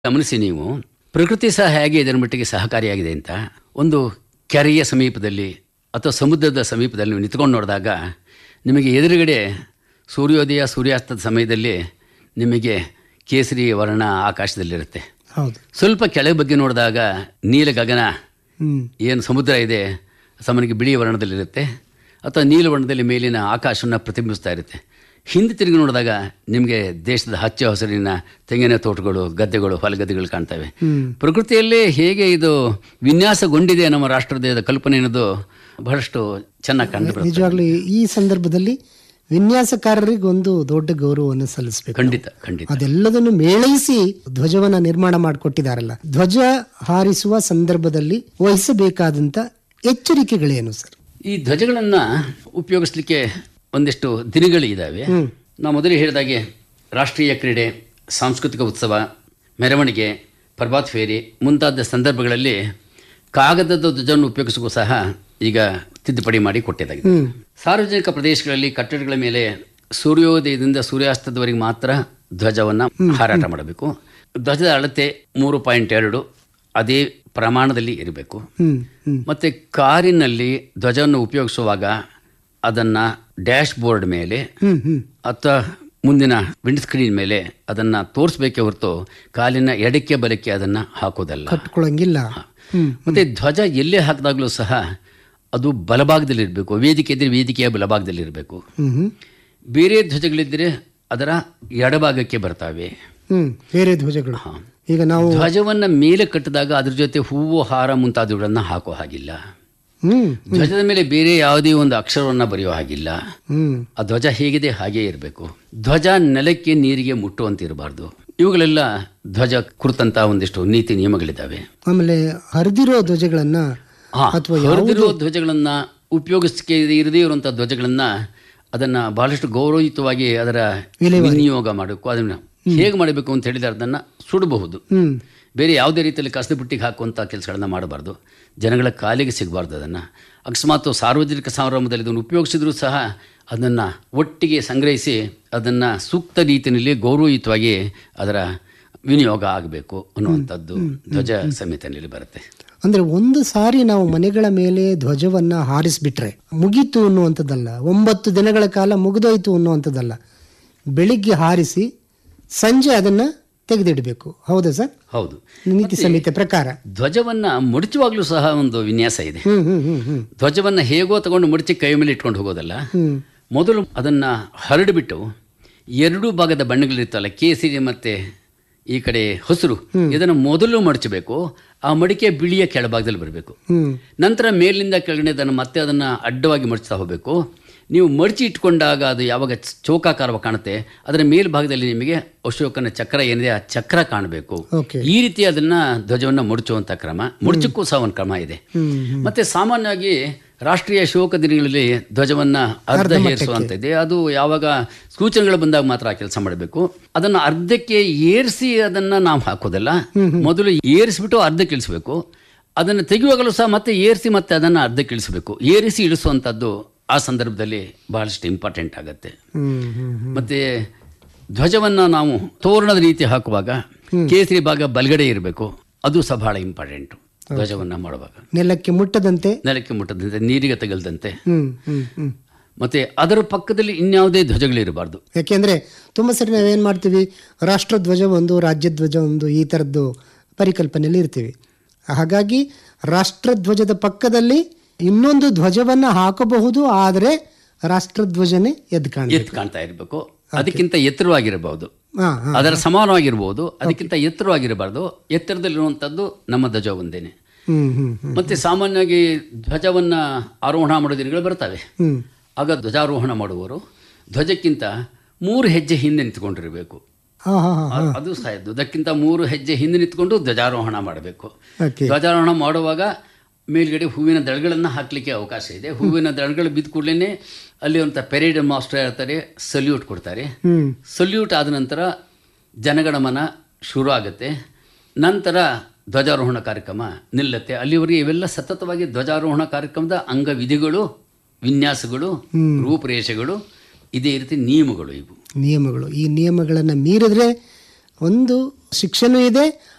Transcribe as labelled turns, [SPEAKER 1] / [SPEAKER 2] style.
[SPEAKER 1] ಗಮನಿಸಿ ನೀವು ಪ್ರಕೃತಿ ಸಹ ಹೇಗೆ ಇದರ ಮಟ್ಟಿಗೆ ಸಹಕಾರಿಯಾಗಿದೆ ಅಂತ ಒಂದು ಕೆರೆಯ ಸಮೀಪದಲ್ಲಿ ಅಥವಾ ಸಮುದ್ರದ ಸಮೀಪದಲ್ಲಿ ನೀವು ನಿಂತ್ಕೊಂಡು ನೋಡಿದಾಗ ನಿಮಗೆ ಎದುರುಗಡೆ ಸೂರ್ಯೋದಯ ಸೂರ್ಯಾಸ್ತದ ಸಮಯದಲ್ಲಿ ನಿಮಗೆ ಕೇಸರಿ ವರ್ಣ ಆಕಾಶದಲ್ಲಿರುತ್ತೆ
[SPEAKER 2] ಹೌದು
[SPEAKER 1] ಸ್ವಲ್ಪ ಕೆಳಗೆ ಬಗ್ಗೆ ನೋಡಿದಾಗ ನೀಲ ಗಗನ
[SPEAKER 2] ಹ್ಮ್
[SPEAKER 1] ಏನು ಸಮುದ್ರ ಇದೆ ಸಾಮಾನ್ಯವಾಗಿ ಬಿಳಿ ವರ್ಣದಲ್ಲಿರುತ್ತೆ ಅಥವಾ ನೀಲ ವರ್ಣದಲ್ಲಿ ಮೇಲಿನ ಆಕಾಶವನ್ನು ಪ್ರತಿಬಿಂಬಿಸ್ತಾ ಇರುತ್ತೆ ಹಿಂದೆ ತಿರುಗಿ ನೋಡಿದಾಗ ನಿಮಗೆ ದೇಶದ ಹಚ್ಚ ಹಸಿರಿನ ತೆಂಗಿನ ತೋಟಗಳು ಗದ್ದೆಗಳು ಹೊಲಗದ್ದೆಗಳು ಕಾಣ್ತವೆ
[SPEAKER 2] ಹ್ಮ್
[SPEAKER 1] ಪ್ರಕೃತಿಯಲ್ಲೇ ಹೇಗೆ ಇದು ವಿನ್ಯಾಸಗೊಂಡಿದೆ ನಮ್ಮ ರಾಷ್ಟ್ರದ ಕಲ್ಪನೆ ಅನ್ನೋದು ಬಹಳಷ್ಟು ಚೆನ್ನಾಗಿ ಕಂಡು ಬರುತ್ತೆ.
[SPEAKER 2] ನಿಜವಾಗ್ಲೂ ಈ ಸಂದರ್ಭದಲ್ಲಿ ವಿನ್ಯಾಸಕಾರರಿಗೆ ಒಂದು ದೊಡ್ಡ ಗೌರವವನ್ನು ಸಲ್ಲಿಸಬೇಕು
[SPEAKER 1] ಖಂಡಿತ ಖಂಡಿತ
[SPEAKER 2] ಅದೆಲ್ಲದನ್ನು ಮೇಳೈಸಿ ಧ್ವಜವನ್ನ ನಿರ್ಮಾಣ ಮಾಡಿಕೊಟ್ಟಿದ್ದಾರಲ್ಲ ಧ್ವಜ ಹಾರಿಸುವ ಸಂದರ್ಭದಲ್ಲಿ ವಹಿಸಬೇಕಾದಂತ ಎಚ್ಚರಿಕೆಗಳೇನು ಸರ್
[SPEAKER 1] ಈ ಧ್ವಜಗಳನ್ನು ಉಪಯೋಗಿಸ್ಲಿಕ್ಕೆ ಒಂದಿಷ್ಟು ದಿನಗಳು ಇದ್ದಾವೆ
[SPEAKER 2] ಹ್ಮ್.
[SPEAKER 1] ನಾವು ಮೊದಲೇ ಹೇಳಿದಾಗೆ ರಾಷ್ಟ್ರೀಯ ಕ್ರೀಡೆ ಸಾಂಸ್ಕೃತಿಕ ಉತ್ಸವ ಮೆರವಣಿಗೆ ಪ್ರಭಾತ್ ಫೇರಿ ಮುಂತಾದ ಸಂದರ್ಭಗಳಲ್ಲಿ ಕಾಗದದ ಧ್ವಜವನ್ನು ಉಪಯೋಗಿಸುವ ಸಹ ಈಗ ತಿದ್ದುಪಡಿ ಮಾಡಿ ಕೊಟ್ಟಿದ್ದಾಗಿದೆ
[SPEAKER 2] ಹ್ಮ್
[SPEAKER 1] ಸಾರ್ವಜನಿಕ ಪ್ರದೇಶಗಳಲ್ಲಿ ಕಟ್ಟಡಗಳ ಮೇಲೆ ಸೂರ್ಯೋದಯದಿಂದ ಸೂರ್ಯಾಸ್ತದವರೆಗೆ ಮಾತ್ರ ಧ್ವಜವನ್ನು ಹಾರಾಟ ಮಾಡಬೇಕು ಧ್ವಜದ ಅಳತೆ ಮೂರು ಪಾಯಿಂಟ್ ಎರಡು ಅದೇ ಪ್ರಮಾಣದಲ್ಲಿ ಇರಬೇಕು
[SPEAKER 2] ಹ್ಮ್ ಹ್ಮ್
[SPEAKER 1] ಮತ್ತು ಕಾರಿನಲ್ಲಿ ಧ್ವಜವನ್ನು ಉಪಯೋಗಿಸುವಾಗ ಅದನ್ನು ಡ್ಯಾಶ್ ಬೋರ್ಡ್ ಮೇಲೆ
[SPEAKER 2] ಹ್ಮ್ ಹ್ಮ್
[SPEAKER 1] ಅಥವಾ ಮುಂದಿನ ವಿಂಡ್ ಸ್ಕ್ರೀನ್ ಮೇಲೆ ಅದನ್ನು ತೋರಿಸ್ಬೇಕೇ ಹೊರತು ಕಾಲಿನ ಎಡಕ್ಕೆ ಬಲಕ್ಕೆ ಅದನ್ನು ಹಾಕೋದಲ್ಲ
[SPEAKER 2] ಕಟ್ಕೊಳಂಗಿಲ್ಲ ಹ್ಮ್
[SPEAKER 1] ಮತ್ತು ಧ್ವಜ ಎಲ್ಲೇ ಹಾಕಿದಾಗಲೂ ಸಹ ಅದು ಬಲಭಾಗದಲ್ಲಿರಬೇಕು ವೇದಿಕೆ ಇದ್ದರೆ ವೇದಿಕೆಯ ಬಲಭಾಗದಲ್ಲಿರಬೇಕು
[SPEAKER 2] ಹ್ಮ್ ಹ್ಮ್
[SPEAKER 1] ಬೇರೆ ಧ್ವಜಗಳಿದ್ದರೆ ಅದರ ಎಡಭಾಗಕ್ಕೆ ಬರ್ತವೆ
[SPEAKER 2] ಹ್ಮ್ ಬೇರೆ ಧ್ವಜಗಳು ಈಗ ನಾವು
[SPEAKER 1] ಧ್ವಜವನ್ನು ಮೇಲೆ ಕಟ್ಟಿದಾಗ ಅದ್ರ ಜೊತೆ ಹೂವು ಹಾರ ಮುಂತಾದವುಗಳನ್ನು ಹಾಕೋ ಹಾಗಿಲ್ಲ
[SPEAKER 2] ಹ್ಮ್
[SPEAKER 1] ಧ್ವಜದ ಮೇಲೆ ಬೇರೆ ಯಾವುದೇ ಒಂದು ಅಕ್ಷರವನ್ನು ಬರೆಯೋ ಹಾಗಿಲ್ಲ
[SPEAKER 2] ಹ್ಮ್
[SPEAKER 1] ಆ ಧ್ವಜ ಹೇಗಿದೆ ಹಾಗೇ ಇರಬೇಕು ಧ್ವಜ ನೆಲಕ್ಕೆ ನೀರಿಗೆ ಮುಟ್ಟುವಂತೆ ಇರಬಾರ್ದು ಇವುಗಳೆಲ್ಲ ಧ್ವಜ ಕುರಿತಂತ ಒಂದಿಷ್ಟು ನೀತಿ ನಿಯಮಗಳಿದ್ದಾವೆ
[SPEAKER 2] ಆಮೇಲೆ ಹರಿದಿರೋ ಧ್ವಜಗಳನ್ನ
[SPEAKER 1] ಹಾ
[SPEAKER 2] ಅಥವಾ
[SPEAKER 1] ಹೊರದಿರುವ ಧ್ವಜಗಳನ್ನ ಉಪಯೋಗಿಸಕ್ಕೆ ಇರದೇ ಇರುವಂಥ ಧ್ವಜಗಳನ್ನ ಅದನ್ನ ಬಹಳಷ್ಟು ಗೌರವಯುತವಾಗಿ ಅದರ ವಿನಿಯೋಗ ಮಾಡಬೇಕು ಅದನ್ನ ಹೇಗೆ ಮಾಡಬೇಕು ಅಂತ ಹೇಳಿದ್ರೆ ಅದನ್ನ ಸುಡಬಹುದು
[SPEAKER 2] ಹ್ಮ್
[SPEAKER 1] ಬೇರೆ ಯಾವುದೇ ರೀತಿಯಲ್ಲಿ ಕಸದ ಬುಟ್ಟಿಗೆ ಹಾಕುವಂಥ ಕೆಲಸಗಳನ್ನ ಮಾಡಬಾರ್ದು ಜನಗಳ ಕಾಲಿಗೆ ಸಿಗಬಾರ್ದು ಅದನ್ನು ಅಕಸ್ಮಾತ್ ಸಾರ್ವಜನಿಕ ಸಂಭ್ರಮದಲ್ಲಿ ಇದನ್ನು ಉಪಯೋಗಿಸಿದ್ರೂ ಸಹ ಅದನ್ನು ಒಟ್ಟಿಗೆ ಸಂಗ್ರಹಿಸಿ ಅದನ್ನು ಸೂಕ್ತ ರೀತಿಯಲ್ಲಿ ಗೌರವಯುತವಾಗಿ ಅದರ ವಿನಿಯೋಗ ಆಗಬೇಕು ಅನ್ನುವಂಥದ್ದು ಧ್ವಜ ಸಂಹಿತೆಯಲ್ಲಿ ಬರುತ್ತೆ
[SPEAKER 2] ಅಂದ್ರೆ ಒಂದು ಸಾರಿ ನಾವು ಮನೆಗಳ ಮೇಲೆ ಧ್ವಜವನ್ನ ಹಾರಿಸ್ಬಿಟ್ರೆ ಮುಗೀತು ಅನ್ನುವಂಥದ್ದಲ್ಲ ಒಂಬತ್ತು ದಿನಗಳ ಕಾಲ ಮುಗಿದೋಯ್ತು ಅನ್ನುವಂಥದ್ದಲ್ಲ ಬೆಳಿಗ್ಗೆ ಹಾರಿಸಿ ಸಂಜೆ ಅದನ್ನ ತೆಗೆದಿಡಬೇಕು ಹೌದಾ ಸರ್
[SPEAKER 1] ಹೌದು
[SPEAKER 2] ನೀತಿ ಸಂಹಿತೆ ಪ್ರಕಾರ
[SPEAKER 1] ಧ್ವಜವನ್ನ ಮುಡಚುವಾಗಲೂ ಸಹ ಒಂದು ವಿನ್ಯಾಸ ಇದೆ
[SPEAKER 2] ಹ್ಮ್ ಹ್ಮ್ ಹ್ಮ್ ಹ್ಮ್
[SPEAKER 1] ಧ್ವಜವನ್ನ ಹೇಗೋ ತಗೊಂಡು ಮುಡಚಿ ಕೈ ಮೇಲೆ ಇಟ್ಕೊಂಡು ಹೋಗೋದಲ್ಲ
[SPEAKER 2] ಹ್ಮ್
[SPEAKER 1] ಮೊದಲು ಅದನ್ನ ಹರಡಿಬಿಟ್ಟು ಎರಡೂ ಭಾಗದ ಬಣ್ಣಗಳಿರ್ತಲ್ಲ ಕೇಸರಿ ಮತ್ತೆ ಈ ಕಡೆ ಹಸಿರು ಇದನ್ನು ಮೊದಲು ಮಡಚಬೇಕು ಆ ಮಡಿಕೆ ಬಿಳಿಯ ಕೆಳಭಾಗದಲ್ಲಿ ಬರಬೇಕು
[SPEAKER 2] ಹ್ಮ್
[SPEAKER 1] ನಂತರ ಮೇಲಿಂದ ಕೆಳಗಡೆ ಅದನ್ನು ಮತ್ತೆ ಅದನ್ನು ಅಡ್ಡವಾಗಿ ಮಡಚ್ತಾ ಹೋಗಬೇಕು ನೀವು ಮಡಚಿ ಇಟ್ಕೊಂಡಾಗ ಅದು ಯಾವಾಗ ಚ- ಚೌಕಾಕಾರವಾಗಿ ಕಾಣುತ್ತೆ ಅದರ ಮೇಲ್ಭಾಗದಲ್ಲಿ ನಿಮಗೆ ಅಶೋಕನ ಚಕ್ರ ಏನಿದೆ ಆ ಚಕ್ರ ಕಾಣಬೇಕು
[SPEAKER 2] ಓಕೆ
[SPEAKER 1] ಈ ರೀತಿ ಅದನ್ನ ಧ್ವಜವನ್ನು ಮುಡಚುವಂಥ ಕ್ರಮ ಮುಡಚಕ್ಕೂ ಸಹ ಒಂದು ಕ್ರಮ ಇದೆ
[SPEAKER 2] ಹ್ಮ್
[SPEAKER 1] ಮತ್ತೆ ಸಾಮಾನ್ಯವಾಗಿ ರಾಷ್ಟ್ರೀಯ ಶೋಕ ದಿನಗಳಲ್ಲಿ ಧ್ವಜವನ್ನ ಅರ್ಧ ಏರಿಸುವಂತಿದೆ ಅದು ಯಾವಾಗ ಸೂಚನೆಗಳು ಬಂದಾಗ ಮಾತ್ರ ಆ ಕೆಲಸ ಮಾಡಬೇಕು ಅದನ್ನ ಅರ್ಧಕ್ಕೆ ಏರಿಸಿ ಅದನ್ನ ನಾವು ಹಾಕೋದಲ್ಲ ಮೊದಲು ಏರಿಸಿಬಿಟ್ಟು ಅರ್ಧಕ್ಕೆ ಇಳಿಸ್ಬೇಕು ಅದನ್ನು ತೆಗೆಯುವಾಗಲೂ ಸಹ ಮತ್ತೆ ಏರಿಸಿ ಮತ್ತೆ ಅದನ್ನ ಅರ್ಧಕ್ಕೆ ಇಳಿಸಬೇಕು ಏರಿಸಿ ಇಳಿಸುವಂಥದ್ದು ಆ ಸಂದರ್ಭದಲ್ಲಿ ಬಹಳಷ್ಟು ಇಂಪಾರ್ಟೆಂಟ್ ಆಗುತ್ತೆ
[SPEAKER 2] ಹ್ಮ್ ಹ್ಮ್
[SPEAKER 1] ಮತ್ತೆ ಧ್ವಜವನ್ನ ನಾವು ತೋರಣದ ರೀತಿ ಹಾಕುವಾಗ ಕೇಸರಿ ಭಾಗ ಬಲಗಡೆ ಇರಬೇಕು ಅದು ಸಹ ಬಹಳ ಇಂಪಾರ್ಟೆಂಟು ಧ್ವಜವನ್ನ ಮಾಡುವಾಗ
[SPEAKER 2] ನೆಲಕ್ಕೆ ಮುಟ್ಟದಂತೆ
[SPEAKER 1] ನೆಲಕ್ಕೆ ಮುಟ್ಟದಂತೆ ನೀರಿಗೆ ತಗಲ್ದಂತೆ
[SPEAKER 2] ಹ್ಮ್ ಹ್ಮ್ ಹ್ಮ್
[SPEAKER 1] ಮತ್ತೆ ಅದರ ಪಕ್ಕದಲ್ಲಿ ಇನ್ಯಾವುದೇ ಧ್ವಜಗಳಿರಬಾರ್ದು
[SPEAKER 2] ಯಾಕೆಂದ್ರೆ ತುಂಬಾ ಸರಿ ನಾವೇನ್ ಮಾಡ್ತೀವಿ ರಾಷ್ಟ್ರಧ್ವಜ ಒಂದು ರಾಜ್ಯಧ್ವಜ ಒಂದು ಈ ಥರದ್ದು ಪರಿಕಲ್ಪನೆಯಲ್ಲಿ ಇರ್ತೀವಿ ಹಾಗಾಗಿ ರಾಷ್ಟ್ರಧ್ವಜದ ಪಕ್ಕದಲ್ಲಿ ಇನ್ನೊಂದು ಧ್ವಜವನ್ನ ಹಾಕಬಹುದು ಆದರೆ ರಾಷ್ಟ್ರಧ್ವಜನೇ ಎದ್ದು ಕಾಣ
[SPEAKER 1] ಎತ್ತು ಕಾಣ್ತಾ ಇರಬೇಕು ಅದಕ್ಕಿಂತ ಎತ್ತರವಾಗಿರಬಹುದು
[SPEAKER 2] ಹಾ ಹಾ
[SPEAKER 1] ಅದರ ಸಮಾನವಾಗಿರ್ಬೋದು ಅದಕ್ಕಿಂತ ಎತ್ತರವಾಗಿರಬಾರ್ದು ಎತ್ತರದಲ್ಲಿರುವಂಥದ್ದು ನಮ್ಮ ಧ್ವಜ ಒಂದೇನೆ
[SPEAKER 2] ಹ್ಮ್ ಹ್ಮ್ ಹ್ಮ್
[SPEAKER 1] ಮತ್ತೆ ಸಾಮಾನ್ಯವಾಗಿ ಧ್ವಜವನ್ನ ಆರೋಹಣ ಮಾಡೋ ದಿನಗಳು ಬರ್ತವೆ
[SPEAKER 2] ಹ್ಮ್
[SPEAKER 1] ಆಗ ಧ್ವಜಾರೋಹಣ ಮಾಡುವವರು ಧ್ವಜಕ್ಕಿಂತ ಮೂರು ಹೆಜ್ಜೆ ಹಿಂದೆ ನಿಂತ್ಕೊಂಡಿರಬೇಕು
[SPEAKER 2] ಹಾ ಹಾ ಹಾ
[SPEAKER 1] ಅ- ಅದು ಸಹ ಧ್ವಜಕ್ಕಿಂತ ಮೂರು ಹೆಜ್ಜೆ ಹಿಂದೆ ನಿಂತ್ಕೊಂಡು ಧ್ವಜಾರೋಹಣ ಮಾಡಬೇಕು
[SPEAKER 2] ಓಕೆ
[SPEAKER 1] ಧ್ವಜಾರೋಹಣ ಮಾಡುವಾಗ ಮೇಲ್ಗಡೆ ಹೂವಿನ ದಳಗಳನ್ನು ಹಾಕಲಿಕ್ಕೆ ಅವಕಾಶ ಇದೆ ಹೂವಿನ ದಳಗಳು ಬಿದ್ದ ಕೂಡಲೇ ಅಲ್ಲಿ ಒಂದು ಪೆರೇಡ್ ಮಾಸ್ಟರ್ ಇರ್ತಾರೆ ಸಲ್ಯೂಟ್ ಕೊಡ್ತಾರೆ
[SPEAKER 2] ಹ್ಮ್
[SPEAKER 1] ಸಲ್ಯೂಟ್ ಆದ ನಂತರ ಜನಗಣಮನ ಶುರು ಆಗುತ್ತೆ ನಂತರ ಧ್ವಜಾರೋಹಣ ಕಾರ್ಯಕ್ರಮ ನಿಲ್ಲುತ್ತೆ ಅಲ್ಲಿವರೆಗೆ ಇವೆಲ್ಲ ಸತತವಾಗಿ ಧ್ವಜಾರೋಹಣ ಕಾರ್ಯಕ್ರಮದ ಅಂಗವಿಧಿಗಳು ವಿನ್ಯಾಸಗಳು ರೂಪುರೇಷೆಗಳು ಇದೇ ರೀತಿ ನಿಯಮಗಳು ಇವು
[SPEAKER 2] ನಿಯಮಗಳು ಈ ನಿಯಮಗಳನ್ನು ಮೀರಿದ್ರೆ ಒಂದು ಶಿಕ್ಷಣ ಇದೆ